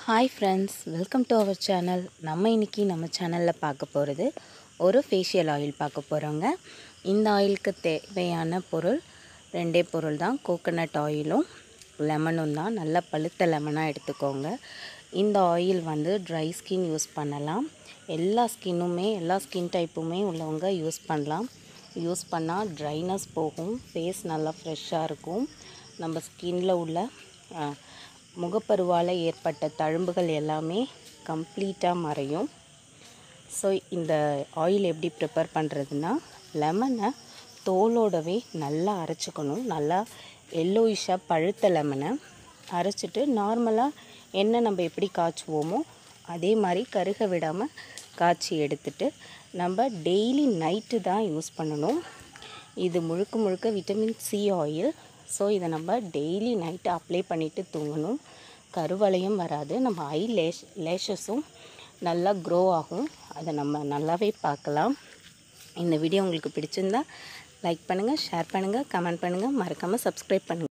hi friends welcome to our channel நம்ம இன்றைக்கி நம்ம சேனலில் பார்க்க போகிறது ஒரு ஃபேஷியல் ஆயில் பார்க்க போகிறோங்க இந்த ஆயிலுக்கு தேவையான பொருள் ரெண்டே பொருள் தான் கோகோனட் ஆயிலும் லெமனும் தான் நல்லா பழுத்த லெமனாக எடுத்துக்கோங்க இந்த ஆயில் வந்து ட்ரை ஸ்கின் யூஸ் பண்ணலாம் எல்லா ஸ்கின்னுமே எல்லா ஸ்கின் டைப்புமே உள்ளவங்க யூஸ் பண்ணலாம் யூஸ் பண்ணால் ட்ரைனஸ் போகும் ஃபேஸ் நல்லா ஃப்ரெஷ்ஷாக இருக்கும் நம்ம ஸ்கின்ல உள்ள அஹ், முகப்பருவால் ஏற்பட்ட தழும்புகள் எல்லாமே கம்ப்ளீட்டாக மறையும் ஸோ இந்த ஆயில் எப்படி ப்ரிப்பேர் பண்ணுறதுன்னா லெமனை தோலோடவே நல்லா அரைச்சிக்கணும் நல்லா எல்லோயிஷாக பழுத்த லெமனை அரைச்சிட்டு நார்மலாக எண்ணெய் நம்ம எப்படி காய்ச்சுவோமோ அதே மாதிரி கருக விடாமல் காய்ச்சி எடுத்துட்டு நம்ம டெய்லி நைட்டு தான் யூஸ் பண்ணணும் இது முழுக்க முழுக்க விட்டமின் சி ஆயில் ஸோ இதை நம்ம டெய்லி நைட்டு அப்ளை பண்ணிவிட்டு தூங்கணும் கருவளையும் வராது நம்ம ஐ லேஷ் லேஷஸும் நல்லா க்ரோ ஆகும் அதை நம்ம நல்லாவே பார்க்கலாம் இந்த வீடியோ உங்களுக்கு பிடிச்சிருந்தா லைக் பண்ணுங்கள் ஷேர் பண்ணுங்கள் கமெண்ட் பண்ணுங்கள் மறக்காமல் சப்ஸ்கிரைப் பண்ணுங்கள்